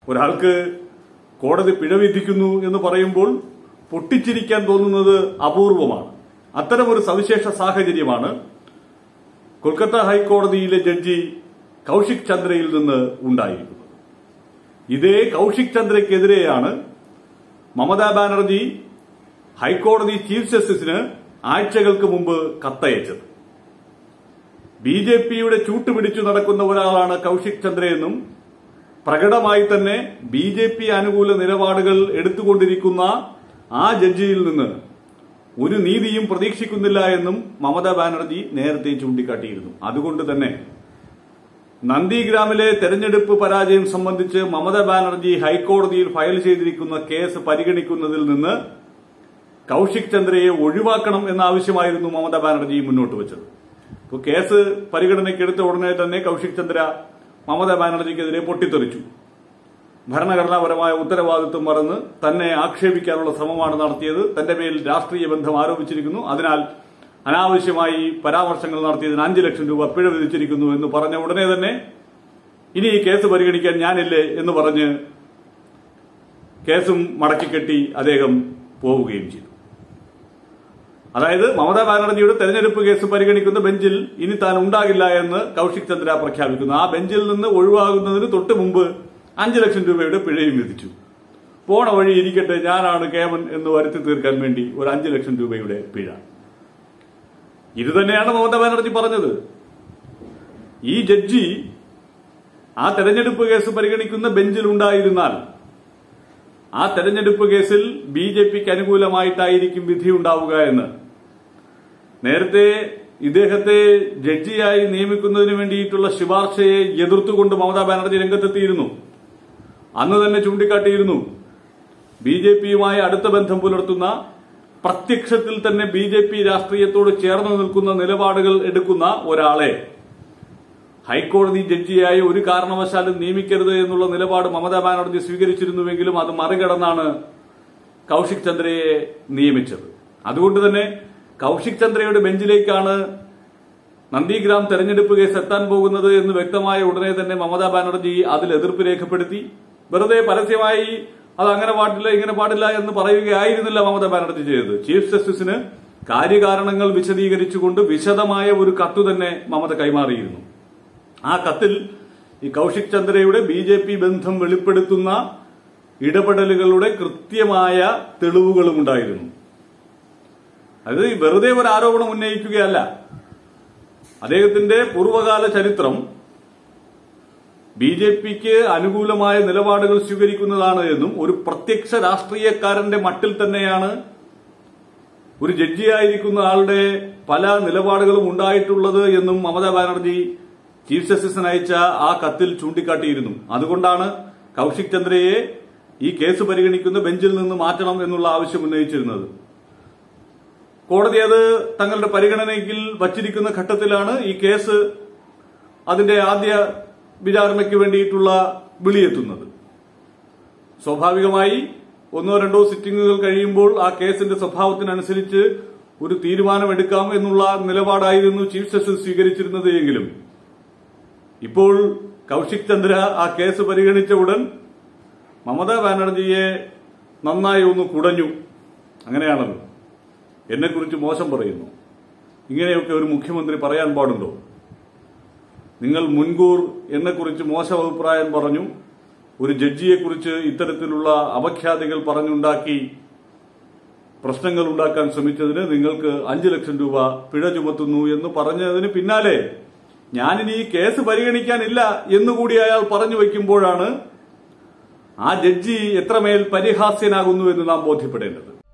ഒരാൾക്ക് കോടതി പിഴ വിധിക്കുന്നു എന്ന് പറയുമ്പോൾ പൊട്ടിച്ചിരിക്കാൻ തോന്നുന്നത് അപൂർവമാണ് അത്തരമൊരു സവിശേഷ സാഹചര്യമാണ് കൊൽക്കത്ത ഹൈക്കോടതിയിലെ ജഡ്ജി കൌശിക് ചന്ദ്രയിൽ നിന്ന് ഉണ്ടായിരിക്കുന്നത് ഇതേ കൌശിക് ചന്ദ്രയ്ക്കെതിരെയാണ് മമതാ ബാനർജി ഹൈക്കോടതി ചീഫ് ജസ്റ്റിസിന് ആഴ്ചകൾക്ക് മുമ്പ് കത്തയച്ചത് ബി ജെ പിയുടെ ചൂട്ടുപിടിച്ചു നടക്കുന്ന ഒരാളാണ് കൌശിക് ചന്ദ്രയെന്നും പ്രകടമായി തന്നെ ബി ജെ പി അനുകൂല നിലപാടുകൾ എടുത്തുകൊണ്ടിരിക്കുന്ന ആ ജഡ്ജിയിൽ നിന്ന് ഒരു നീതിയും പ്രതീക്ഷിക്കുന്നില്ല എന്നും മമതാ ബാനർജി നേരത്തെ ചൂണ്ടിക്കാട്ടിയിരുന്നു അതുകൊണ്ട് തന്നെ നന്ദിഗ്രാമിലെ തെരഞ്ഞെടുപ്പ് പരാജയം സംബന്ധിച്ച് മമതാ ബാനർജി ഹൈക്കോടതിയിൽ ഫയൽ ചെയ്തിരിക്കുന്ന കേസ് പരിഗണിക്കുന്നതിൽ നിന്ന് കൌശിക് ചന്ദ്രയെ ഒഴിവാക്കണം എന്ന ആവശ്യമായിരുന്നു മമതാ ബാനർജി മുന്നോട്ട് വെച്ചത് ഇപ്പോൾ കേസ് പരിഗണനയ്ക്കെടുത്ത ഉടനെ തന്നെ കൌശിക് ചന്ദ്ര മമതാ ബാനർജിക്കെതിരെ പൊട്ടിത്തെറിച്ചു ഭരണഘടനാപരമായ ഉത്തരവാദിത്വം മറന്ന് തന്നെ ആക്ഷേപിക്കാനുള്ള ശ്രമമാണ് നടത്തിയത് തന്റെ മേൽ രാഷ്ട്രീയ ബന്ധം ആരോപിച്ചിരിക്കുന്നു അതിനാൽ അനാവശ്യമായി പരാമർശങ്ങൾ നടത്തിയതിന് അഞ്ചു ലക്ഷം രൂപ പിഴ വിധിച്ചിരിക്കുന്നു എന്ന് പറഞ്ഞ ഉടനെ തന്നെ ഇനി ഈ കേസ് പരിഗണിക്കാൻ ഞാനില്ലേ എന്ന് പറഞ്ഞ് കേസും മടക്കിക്കെട്ടി അദ്ദേഹം പോവുകയും ചെയ്തു അതായത് മമതാ ബാനർജിയുടെ തെരഞ്ഞെടുപ്പ് കേസ് പരിഗണിക്കുന്ന ബെഞ്ചിൽ ഇനി താൻ ഉണ്ടാകില്ല എന്ന് കൌശിക് ചന്ദ്ര പ്രഖ്യാപിക്കുന്നു ആ ബെഞ്ചിൽ നിന്ന് ഒഴിവാകുന്നതിന് തൊട്ട് മുമ്പ് അഞ്ചു ലക്ഷം രൂപയുടെ പിഴയും വിധിച്ചു പോണ വഴി ഇരിക്കട്ടെ ഞാനാണ് കേമൻ എന്ന് വരുത്തി തീർക്കാൻ വേണ്ടി ഒരു അഞ്ചു ലക്ഷം രൂപയുടെ പിഴ ഇത് തന്നെയാണ് മമതാ ബാനർജി പറഞ്ഞത് ഈ ജഡ്ജി ആ തെരഞ്ഞെടുപ്പ് കേസ് പരിഗണിക്കുന്ന ബെഞ്ചിൽ ഉണ്ടായിരുന്നാൽ ആ തെരഞ്ഞെടുപ്പ് കേസിൽ ബി ജെ പിക്ക് അനുകൂലമായിട്ടായിരിക്കും വിധി ഉണ്ടാവുക എന്ന് നേരത്തെ ഇദ്ദേഹത്തെ ജഡ്ജിയായി നിയമിക്കുന്നതിന് വേണ്ടിയിട്ടുള്ള ശുപാർശയെ എതിർത്തുകൊണ്ട് മമതാ ബാനർജി രംഗത്തെത്തിയിരുന്നു അന്ന് തന്നെ ചൂണ്ടിക്കാട്ടിയിരുന്നു ബി ജെ പിയുമായി അടുത്ത ബന്ധം പുലർത്തുന്ന പ്രത്യക്ഷത്തിൽ തന്നെ ബി ജെ പി രാഷ്ട്രീയത്തോട് ചേർന്ന് നിൽക്കുന്ന നിലപാടുകൾ എടുക്കുന്ന ഒരാളെ ഹൈക്കോടതി ജഡ്ജിയായി ഒരു കാരണവശാലും നിയമിക്കരുത് എന്നുള്ള നിലപാട് മമതാ ബാനർജി സ്വീകരിച്ചിരുന്നുവെങ്കിലും അത് മറികടന്നാണ് കൌശിക് ചന്ദ്രയെ നിയമിച്ചത് അതുകൊണ്ട് തന്നെ കൌശിക് ചന്ദ്രയുടെ ബെഞ്ചിലേക്കാണ് നന്ദിഗ്രാം തെരഞ്ഞെടുപ്പ് കേസ് എത്താൻ പോകുന്നത് എന്ന് വ്യക്തമായ ഉടനെ തന്നെ മമതാ ബാനർജി അതിൽ എതിർപ്പ് രേഖപ്പെടുത്തി വെറുതെ പരസ്യമായി അത് അങ്ങനെ പാടില്ല ഇങ്ങനെ പാടില്ല എന്ന് പറയുകയായിരുന്നില്ല മമതാ ബാനർജി ചെയ്തത് ചീഫ് ജസ്റ്റിസിന് കാര്യകാരണങ്ങൾ വിശദീകരിച്ചുകൊണ്ട് വിശദമായ ഒരു കത്ത് തന്നെ മമത കൈമാറിയിരുന്നു ആ കത്തിൽ ഈ കൌശിക് ചന്ദ്രയുടെ ബി ജെ പി ബന്ധം വെളിപ്പെടുത്തുന്ന ഇടപെടലുകളുടെ കൃത്യമായ തെളിവുകളും ഉണ്ടായിരുന്നു അത് വെറുതെ ഒരു ആരോപണം ഉന്നയിക്കുകയല്ല അദ്ദേഹത്തിന്റെ പൂർവ്വകാല ചരിത്രം ബി ജെ പിക്ക് അനുകൂലമായ നിലപാടുകൾ സ്വീകരിക്കുന്നതാണ് എന്നും ഒരു പ്രത്യക്ഷ രാഷ്ട്രീയക്കാരന്റെ മട്ടിൽ തന്നെയാണ് ഒരു ജഡ്ജിയായിരിക്കുന്ന ആളുടെ പല നിലപാടുകളും ഉണ്ടായിട്ടുള്ളത് എന്നും മമതാ ബാനർജി ചീഫ് ജസ്റ്റിസിന് അയച്ച ആ കത്തിൽ ചൂണ്ടിക്കാട്ടിയിരുന്നു അതുകൊണ്ടാണ് കൌശിക് ചന്ദ്രയെ ഈ കേസ് പരിഗണിക്കുന്ന ബെഞ്ചിൽ നിന്ന് മാറ്റണം എന്നുള്ള ആവശ്യം ഉന്നയിച്ചിരുന്നത് കോടതി അത് തങ്ങളുടെ പരിഗണനയിൽ വച്ചിരിക്കുന്ന ഘട്ടത്തിലാണ് ഈ കേസ് അതിന്റെ ആദ്യ വിചാരണയ്ക്ക് വേണ്ടിയിട്ടുള്ള വിളിയെത്തുന്നത് സ്വാഭാവികമായി ഒന്നോ രണ്ടോ സിറ്റിംഗുകൾ കഴിയുമ്പോൾ ആ കേസിന്റെ സ്വഭാവത്തിനനുസരിച്ച് ഒരു തീരുമാനമെടുക്കാം എന്നുള്ള നിലപാടായിരുന്നു ചീഫ് ജസ്റ്റിസ് സ്വീകരിച്ചിരുന്നത് എങ്കിലും ഇപ്പോൾ കൌശിക് ചന്ദ്ര ആ കേസ് പരിഗണിച്ച ഉടൻ മമതാ ബാനർജിയെ നന്നായി ഒന്ന് കുടഞ്ഞു അങ്ങനെയാണല്ലോ എന്നെക്കുറിച്ച് മോശം പറയുന്നു ഇങ്ങനെയൊക്കെ ഒരു മുഖ്യമന്ത്രി പറയാൻ പാടുണ്ടോ നിങ്ങൾ മുൻകൂർ എന്നെക്കുറിച്ച് മോശം അഭിപ്രായം പറഞ്ഞു ഒരു ജഡ്ജിയെക്കുറിച്ച് ഇത്തരത്തിലുള്ള അപഖ്യാതികൾ പറഞ്ഞുണ്ടാക്കി പ്രശ്നങ്ങൾ ഉണ്ടാക്കാൻ ശ്രമിച്ചതിന് നിങ്ങൾക്ക് അഞ്ചു ലക്ഷം രൂപ പിഴ ചുമത്തുന്നു എന്ന് പറഞ്ഞതിന് പിന്നാലെ ഞാനിനി ഈ കേസ് പരിഗണിക്കാനില്ല എന്നുകൂടി അയാൾ പറഞ്ഞു വയ്ക്കുമ്പോഴാണ് ആ ജഡ്ജി എത്രമേൽ പരിഹാസ്യനാകുന്നു എന്ന് നാം ബോധ്യപ്പെടേണ്ടത്